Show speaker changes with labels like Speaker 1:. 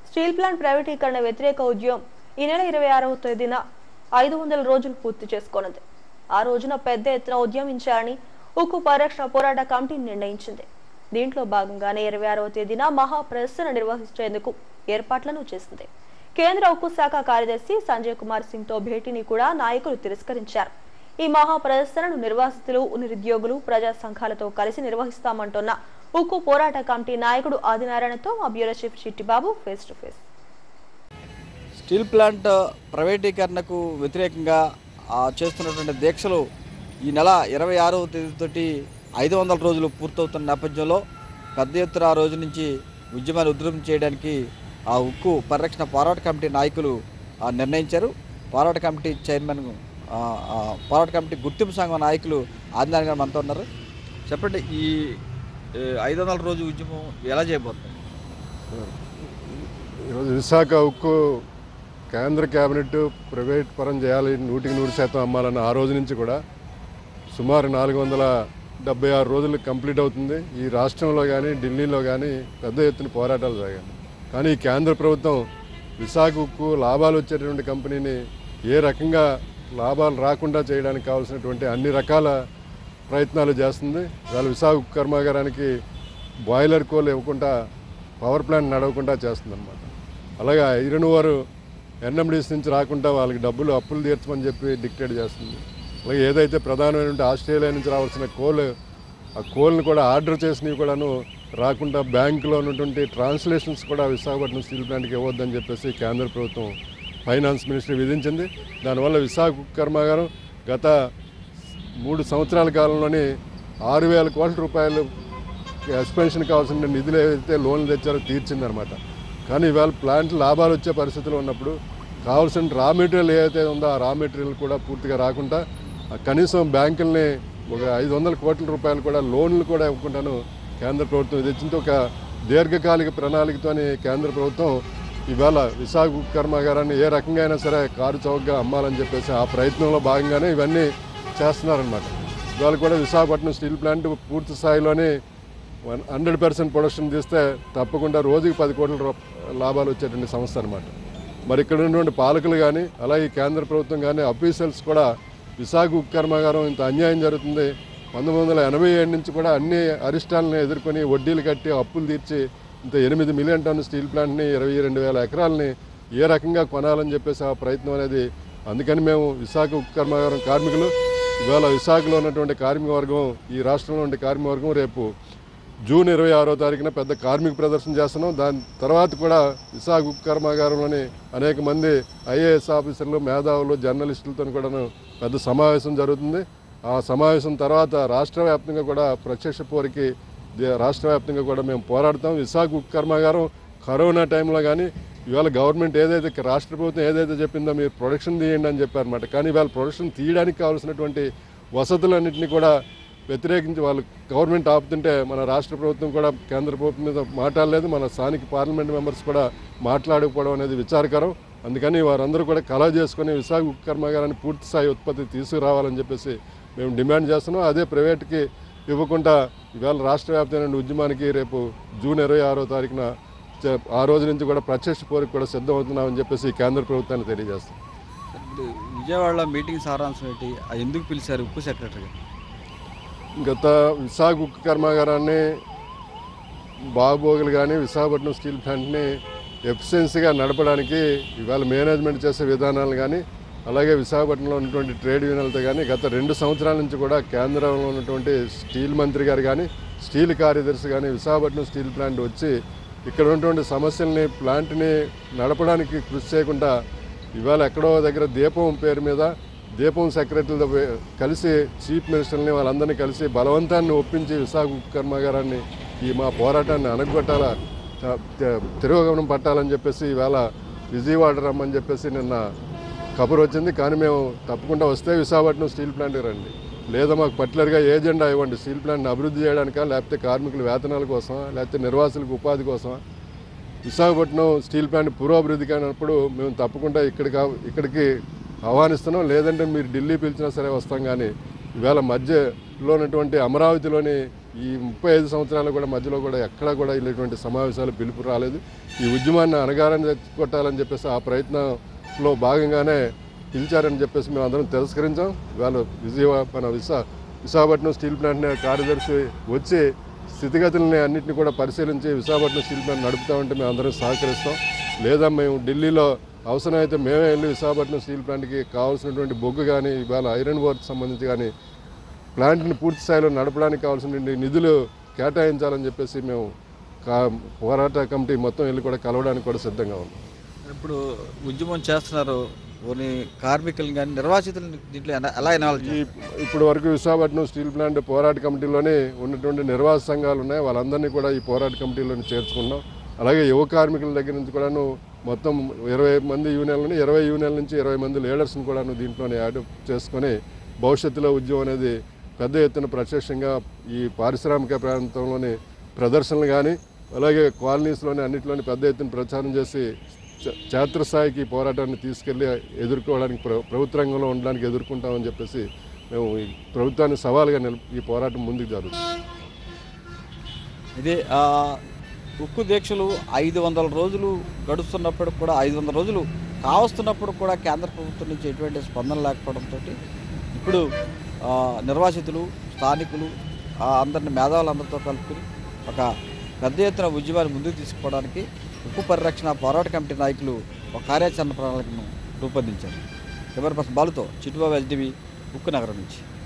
Speaker 1: steel plant ప్రైవేటీకరణ వ్యతిరేక ఉద్యమం ఈ నెల ఇరవై ఆరవ తేదీన ఐదు వందల రోజులు పూర్తి చేసుకోనుంది ఆ రోజున పెద్ద ఎత్తున ఉద్యమించాలని ఉక్కు పరిరక్షణ పోరాట కమిటీ నిర్ణయించింది దీంట్లో భాగంగానే ఇరవై ఆరవ తేదీన మహా ప్రదర్శన నిర్వహించేందుకు ఏర్పాట్లను చేసింది కేంద్ర ఉక్కు శాఖ కార్యదర్శి సంజయ్ కుమార్ సింగ్ తో భేటీని కూడా నాయకులు తిరస్కరించారు ఈ మహా ప్రదర్శనను నిర్వాసితులు నిరుద్యోగులు ప్రజా సంఘాలతో కలిసి నిర్వహిస్తామంటున్న ఉక్కు పోరాట కమిటీ నాయకుడు ఆదినారాయణతో మా bureau chief Chittibabu face to face
Speaker 2: steel plant ప్రైవేటీకరణకు వ్యతిరేకంగా ఆ, చేస్తున్నటువంటి దీక్షలు ఈ నెల ఇరవై ఆరవ తేదీతోటి ఐదు వందల రోజులు పూర్తవుతున్న నేపథ్యంలో పెద్ద ఎత్తున ఆ రోజు నుంచి ఉద్యమాన్ని ఉధృతం చేయడానికి ఆ ఉక్కు పరిరక్షణ పోరాట కమిటీ నాయకులు ఆ, నిర్ణయించారు పోరాట కమిటీ చైర్మన్ ఆ, ఆ, పోరాట కమిటీ గుర్తింపు సంఘం నాయకులు ఆదినారాయణ గారు మనతో ఉన్నారు చెప్పండి ఈ ఏ, ఐదు వందల రోజు ఉద్యమం ఎలా చేయబోతుంది
Speaker 3: ఈరోజు విశాఖ ఉక్కు కేంద్ర క్యాబినెట్ ప్రైవేట్ పరం చేయాలి నూటికి నూరు శాతం అమ్మాలన్న ఆ రోజు నుంచి కూడా సుమారు నాలుగు వందల డెబ్బై ఆరు రోజులు కంప్లీట్ అవుతుంది ఈ రాష్ట్రంలో కానీ ఢిల్లీలో కానీ పెద్ద ఎత్తున పోరాటాలు సాగాయి కానీ ఈ కేంద్ర ప్రభుత్వం విశాఖ ఉక్కు లాభాలు వచ్చేటువంటి కంపెనీని ఏ రకంగా లాభాలు రాకుండా చేయడానికి కావాల్సినటువంటి అన్ని రకాల ప్రయత్నాలు చేస్తుంది వాళ్ళ విశాఖ ఉక్కు కర్మాగారానికి బాయిలర్ కోల్ ఇవ్వకుండా పవర్ ప్లాంట్ నడవకుండా చేస్తుందన్నమాట అలాగే ఐరన్ వారు ఎన్ఎండిస్ నుంచి రాకుండా వాళ్ళకి డబ్బులు అప్పులు తీర్చమని చెప్పి డిక్టేట్ చేస్తుంది అలాగే ఏదైతే ప్రధానమైనటువంటి ఆస్ట్రేలియా నుంచి రావాల్సిన కోల్ ఆ కోల్ని కూడా ఆర్డర్ చేసినవి కూడాను రాకుండా బ్యాంకులో ఉన్నటువంటి ట్రాన్స్లేషన్స్ కూడా విశాఖపట్నం స్టీల్ ప్లాంట్కి ఇవ్వద్దని చెప్పేసి కేంద్ర ప్రభుత్వం ఫైనాన్స్ మినిస్ట్రీ విధించింది దానివల్ల విశాఖ ఉక్కు కర్మాగారం గత మూడు సంవత్సరాల కాలంలోనే ఆరు వేల కోట్ల రూపాయలు ఎక్స్పెన్షన్ కావాల్సిన నిధులు ఏవైతే లోన్లు తెచ్చారో తీర్చిందనమాట కానీ ఇవాళ ప్లాంట్ లాభాలు వచ్చే పరిస్థితులు ఉన్నప్పుడు కావాల్సిన రా మెటీరియల్ ఏదైతే ఉందో ఆ రా మెటీరియల్ కూడా పూర్తిగా రాకుండా ఆ కనీసం బ్యాంకుల్ని ఒక ఐదు వందల కోట్ల రూపాయలు కూడా లోన్లు కూడా ఇవ్వకుండాను కేంద్ర ప్రభుత్వం తెచ్చింది ఒక దీర్ఘకాలిక ప్రణాళికతోని కేంద్ర ప్రభుత్వం ఇవాళ విశాఖ ఉక్కు కర్మాగారాన్ని ఏ రకంగా అయినా సరే కారు చౌకగా అమ్మాలని చెప్పేసి ఆ ప్రయత్నంలో భాగంగానే ఇవన్నీ చేస్తున్నారనమాట ఇవాళ కూడా విశాఖపట్నం స్టీల్ ప్లాంట్ పూర్తి స్థాయిలోనే వన్ హండ్రెడ్ పర్సెంట్ ప్రొడక్షన్ తీస్తే తప్పకుండా రోజుకి పది కోట్ల రూప- లాభాలు వచ్చేటువంటి సంస్థ అనమాట మరి ఇక్కడ ఉన్నటువంటి పాలకులు కానీ అలాగే కేంద్ర ప్రభుత్వం కానీ అఫీషియల్స్ కూడా విశాఖ ఉక్కు కర్మాగారం ఇంత అన్యాయం జరుగుతుంది పంతొమ్మిది వందల ఎనభై ఏడు నుంచి కూడా అన్ని అరిష్టాలను ఎదుర్కొని వడ్డీలు కట్టి అప్పులు తీర్చి ఇంత ఎనిమిది మిలియన్ టన్ను స్టీల్ ప్లాంట్ని ఇరవై రెండు వేల ఎకరాలని ఏ రకంగా కొనాలని చెప్పేసి ఆ ప్రయత్నం అనేది అందుకని మేము విశాఖ ఉక్కు కర్మాగారం కార్మికులు ఇవాళ విశాఖలో ఉన్నటువంటి కార్మిక వర్గం ఈ రాష్ట్రంలో ఉండే కార్మిక వర్గం రేపు జూన్ ఇరవై ఆరో తారీఖున పెద్ద కార్మిక ప్రదర్శన చేస్తున్నాం దాని తర్వాత కూడా విశాఖ ఉక్కు కర్మాగారంలోని అనేక మంది ఐఏఎస్ ఆఫీసర్లు మేధావులు జర్నలిస్టులతో కూడాను పెద్ద సమావేశం జరుగుతుంది ఆ సమావేశం తర్వాత రాష్ట్ర వ్యాప్తంగా కూడా ప్రత్యక్ష పోరికి దే- రాష్ట్ర వ్యాప్తంగా కూడా మేము పోరాడతాం విశాఖ ఉక్కు కర్మాగారం కరోనా టైంలో కానీ ఇవాళ గవర్నమెంట్ ఏదైతే రాష్ట్ర ప్రభుత్వం ఏదైతే చెప్పిందో మీరు ప్రొడక్షన్ తీయండి అని చెప్పారన్నమాట కానీ ఇవాళ ప్రొడక్షన్ తీయడానికి కావాల్సినటువంటి వసతులన్నింటినీ కూడా వ్యతిరేకించి వాళ్ళు గవర్నమెంట్ ఆపుతుంటే మన రాష్ట్ర ప్రభుత్వం కూడా కేంద్ర ప్రభుత్వం మీద మాట్లాడలేదు మన స్థానిక పార్లమెంట్ మెంబర్స్ కూడా మాట్లాడకపోవడం అనేది విచారకరం అందుకని వారందరూ కూడా కళ చేసుకొని విశాఖ ఉక్కు కర్మాగారాన్ని పూర్తి స్థాయి ఉత్పత్తి తీసుకురావాలని చెప్పేసి మేము డిమాండ్ చేస్తున్నాం అదే ప్రైవేట్కి ఇవ్వకుండా ఇవాళ రాష్ట్ర వ్యాప్తమైన ఉద్యమానికి రేపు జూన్ ఇరవై ఆరో తారీఖున చ- ఆ రోజు నుంచి కూడా ప్రత్యక్ష పోరుకు కూడా సిద్ధమవుతున్నామని చెప్పేసి కేంద్ర ప్రభుత్వాన్ని తెలియజేస్తాం
Speaker 2: ఇప్పుడు విజయవాడలో మీటింగ్ సారాంశం ఏంటి అది ఎందుకు పిలిచారు ఉక్కు సెక్రటరీ
Speaker 3: గత విశాఖ ఉక్కు కర్మాగారాన్ని బాగోగులు కానీ విశాఖపట్నం స్టీల్ ప్లాంట్ని ఎఫిషియన్సీగా నడపడానికి ఇవాళ మేనేజ్మెంట్ చేసే విధానాలు కానీ అలాగే విశాఖపట్నంలో ఉన్నటువంటి ట్రేడ్ యూనియన్లతో కానీ గత రెండు సంవత్సరాల నుంచి కూడా కేంద్రంలో ఉన్నటువంటి స్టీల్ మంత్రి గారు కానీ స్టీల్ కార్యదర్శి కానీ విశాఖపట్నం స్టీల్ ప్లాంట్ వచ్చి ఇక్కడ ఉన్నటువంటి సమస్యల్ని ప్లాంట్ని నడపడానికి కృషి చేయకుండా ఇవాళ ఎక్కడో దగ్గర దీపం పేరు మీద దీపం సెక్రటరీలతో వే- కలిసి చీఫ్ మినిస్టర్ని వాళ్ళందరినీ కలిసి బలవంతాన్ని ఒప్పించి విశాఖ ఉక్కు కర్మాగారాన్ని ఈ మా పోరాటాన్ని అనగొట్టాల త- త- తిరోగమనం పట్టాలని చెప్పేసి ఇవాళ విజయవాడ రమ్మని చెప్పేసి నిన్న కబురు వచ్చింది కానీ మేము తప్పకుండా వస్తే విశాఖపట్నం స్టీల్ ప్లాంట్కి రండి లేదా మాకు పర్టికులర్గా ఏజెండా ఇవ్వండి స్టీల్ ప్లాంట్ని అభివృద్ధి చేయడానికా లేకపోతే కార్మికుల వేతనాల కోసమా లేకపోతే నిర్వాసులకు ఉపాధి కోసమా విశాఖపట్నం స్టీల్ ప్లాంట్ పురోభివృద్ధి కానప్పుడు మేము తప్పకుండా ఇక్కడికి ఇక్కడికి ఆహ్వానిస్తున్నాం లేదంటే మీరు ఢిల్లీ పిలిచినా సరే వస్తాం కానీ ఈవేళ మధ్యలో ఉన్నటువంటి అమరావతిలోని ఈ ముప్పై ఐదు సంవత్సరాల కూడా మధ్యలో కూడా ఎక్కడా కూడా ఇలాంటి సమావేశాలు పిలుపు రాలేదు ఈ ఉద్యమాన్ని అనగారని కొట్టాలని చెప్పేసి ఆ ప్రయత్నంలో భాగంగానే పిలిచారని చెప్పేసి మేము అందరం తిరస్కరించాం ఇవాళ విజయవాడ మన విశా విశాఖపట్నం స్టీల్ ప్లాంట్ కార్యదర్శి వచ్చి స్థితిగతులని అన్నింటినీ కూడా పరిశీలించి విశాఖపట్నం స్టీల్ ప్లాంట్ నడుపుతామంటే మేము అందరం సహకరిస్తాం లేదా మేము ఢిల్లీలో అవసరమైతే మేమే వెళ్ళి విశాఖపట్నం స్టీల్ ప్లాంట్కి కావాల్సినటువంటి బొగ్గు కానీ ఇవాళ ఐరన్ వర్క్ సంబంధించి కానీ ప్లాంట్ని పూర్తి స్థాయిలో నడపడానికి కావాల్సిన నిధులు కేటాయించాలని చెప్పేసి మేము కా పోరాట కమిటీ మొత్తం వెళ్ళి కూడా కలవడానికి కూడా సిద్ధంగా ఉన్నాం
Speaker 2: ఇప్పుడు ఉద్యమం చేస్తున్నారు కొన్ని కార్మికులను కానీ నిర్వాసితులను దీంట్లో ఎలా- ఎలా ఇన్వాల్వ్
Speaker 3: ఈ ఇప్పుడు వరకు విశాఖపట్నం స్టీల్ ప్లాంట్ పోరాట కమిటీలోనే ఉన్నటువంటి నిర్వాహక సంఘాలు ఉన్నాయి వాళ్ళందరినీ కూడా ఈ పోరాట కమిటీలోని చేర్చుకున్నాం అలాగే యువ కార్మికుల దగ్గర నుంచి కూడాను మొత్తం ఇరవై మంది యూనియన్లని ఇరవై యూనియన్ల నుంచి ఇరవై మంది లీడర్స్ని కూడాను దీంట్లోనే యాడ్ చేసుకొని భవిష్యత్తులో ఉద్యమం అనేది పెద్ద ఎత్తున ప్రత్యక్షంగా ఈ పారిశ్రామిక ప్రాంతంలోని ప్రదర్శనలు కానీ అలాగే కాలనీస్లోని అన్నింటిలోని పెద్ద ఎత్తున ప్రచారం చేసి చ- క్షేత్రస్థాయికి ఈ పోరాటాన్ని తీసుకెళ్ళి ఎదుర్కోవడానికి ప్ర ప్రభుత్వ రంగంలో ఉండడానికి ఎదుర్కొంటామని చెప్పేసి మేము ఈ ప్రభుత్వాన్ని సవాలుగా నిల్ ఈ పోరాటం ముందుకు జరుగుతుంది
Speaker 2: ఇది ఆ, ఉక్కు దీక్షలు ఐదు వందల రోజులు గడుస్తున్నప్పుడు కూడా ఐదు వందల రోజులు కావస్తున్నప్పుడు కూడా కేంద్ర ప్రభుత్వం నుంచి ఎటువంటి స్పందన లేకపోవడంతో ఇప్పుడు ఆ, నిర్వాసితులు స్థానికులు ఆ, అందరిని మేధావులందరితో కలుపుకుని ఒక పెద్ద ఎత్తున ఉద్యమాన్ని ముందుకు తీసుకుపోవడానికి ఉక్కు పరిరక్షణ పోరాట కమిటీ నాయకులు ఒక కార్యాచరణ ప్రణాళికను రూపొందించారు కెమెరా పర్సన్ బాలుతో చిట్టుబాబు ఎస్డివి ఉక్కు నగరం నుంచి